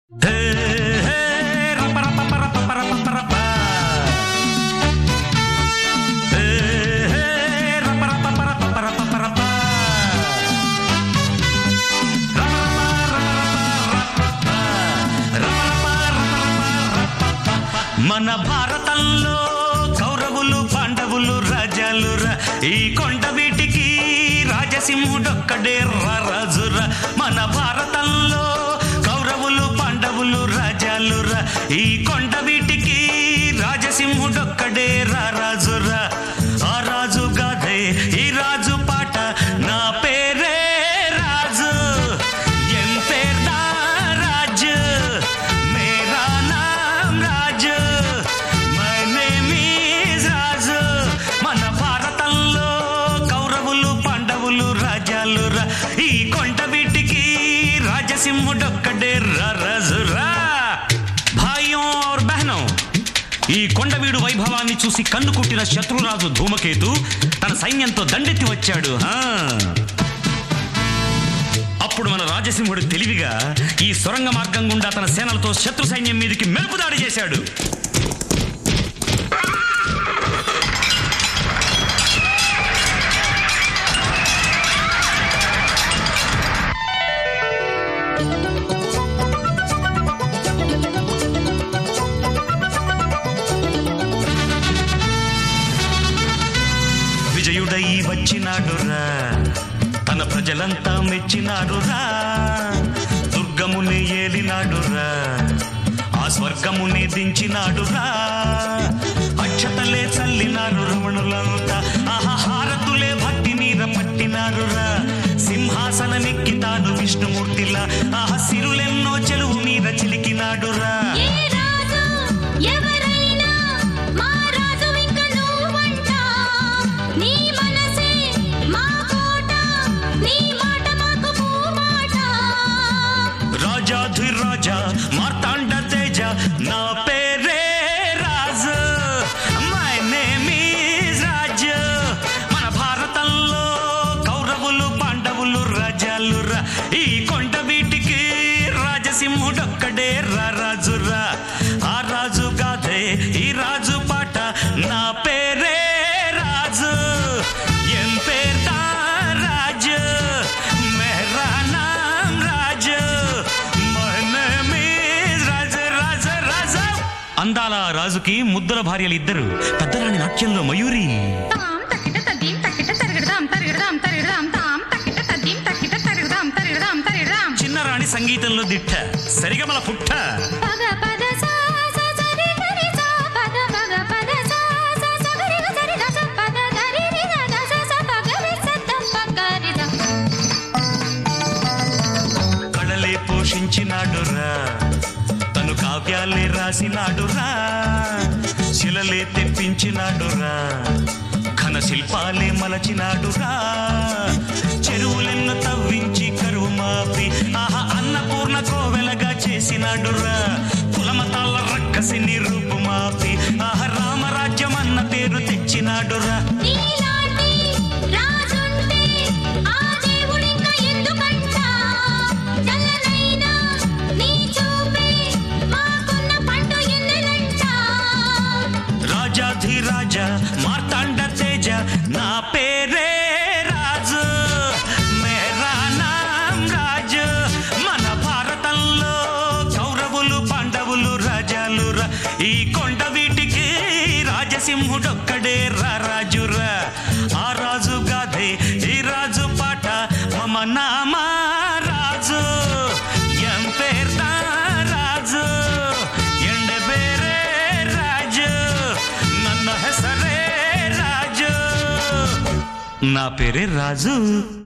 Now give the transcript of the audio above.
హే, హే, రప, రప, ప, రప, ప, రప, ప, రప. హే, హే, రప, రప, ప, రప, ప, రప, ప, రప. రమ, రమ, రమ, రమ, రమ, రమ, రమ, రమ, రమ. మన భారతంలో కౌరవులు పాండవులు రాజాలురా ఈ కొండ వీటికి రాజసింహుడొక్కడే రాజురా మన భారతంలో కౌరవులు పాండవులు రాజాలురా ఈ కొండ వీటికి రాజసింహుడొక్కడే రాజురా ఆ రాజు గాథే ఈ రాజు పాట నా పేరే రాజు ఎన్ పేర్దా రాజు మేరా నామ్ Raju my name is Raju మన భారతంలో కౌరవులు పాండవులు రాజాలు రా ఈ కొండ వీటికి రాజసింహుడొక్కడే రాజురా భాయ్యం और బహనం ఈ కొండవీడు వైభవాన్ని చూసి కన్ను కుట్టిన శత్రురాజు ధూమకేతు తన సైన్యంతో దండెత్తి వచ్చాడు హా. అప్పుడు మన రాజసింహుడు తెలివిగా ఈ సొరంగ మార్గం గుండా తన సేనలతో శత్రు సైన్యం మీదకి మెరుపు దాడి చేశాడు విజయుడై వచ్చినాడురా తన ప్రజలంతా మెచ్చినాడురా దుర్గముని ఏలినాడురా ఆ స్వర్గముని దించినాడురా అక్షతలే చల్లినారు రమణులంతా ఆహా హారతులే భక్తి మీద పట్టినారురా సింహాసనమెక్కి తాను విష్ణుమూర్తిలా ఆహా సిరులెన్నో చెలువు మీద చిలికినాడురా ఏ రాజు ఎవరైనా మా రాజు ఇంక నువ్వంట నీ మనసే మా కోట నీ మాట మాకు పూమాట రాజాధిరాజా మార్తాండ తేజ నా పేరే Raju my name is Raju మన భారతంలో కౌరవులు పాండవులు రాజాలు రా ఈ కొండ వీటికి రాజసింహుడొక్కడే రా రాజురా ఆ రాజు గాథే ఈ రాజు పాట నా పేరే రాజు ఎన్ పేర్దా రాజు మేరా నామ్ Raju my name is Raju Raju Raju అందాల రాజుకి ముద్దుల భార్యలు ఇద్దరు పెద్దరాణి నాట్యంలో మయూరి తాం తక్కిట తద్దీం తక్కిట తరగడదాం తరగడదాం తరగడదాం తాం తక్కిట తద్దీం తక్కిట తరగడదాం తరగడదాం తరగడదాం చిన్నరాణి సంగీతంలో దిట్ట సరిగమల పుట్ట పగ పద సా సా సరి గరి సా పద పగ పద సా సా స గరి గ సరి ద స పద గరి రి గ ద స స పగ రి స ద ప గ రి ద కళలే పోషించినాడురా తను కావ్యాలే రాసినాడురా శిలలే తెప్పించినాడురా ఘన శిల్పాలే మలచినాడురా చెరువులెన్న తవ్వించి కరువు మాపి ఆహా అన్నపూర్ణ కోవెలగా చేసినాడురా కులమతాల రక్కసి రూపు మాపి ఆహా రామరాజ్యం అన్న పేరు తెచ్చినాడురా నీలాంటి రాజుంటే ఆ దేవుడింక ఎందుకంట చల్లనైనా నీ చూపే మాకున్న పండు ఎన్నెలంట రాజాధిరాజ మార్తాండ తేజ నా పేరే రాజు మేరా నామ్ రాజు మన భారతంలో కౌరవులు పాండవులు రాజాలు రా ఈ కొండ వీటికి రాజసింహుడొక్కడే రా రాజురా ఆ రాజు గాథే ఈ రాజు పాట మమ నామ రాజు ఎం పేర్దా రాజు ಎಂಡ ಬೇರೆ ರಾಜು ನನ್ನ ಹೆಸರೇ ರಾಜು నా పేరే రాజు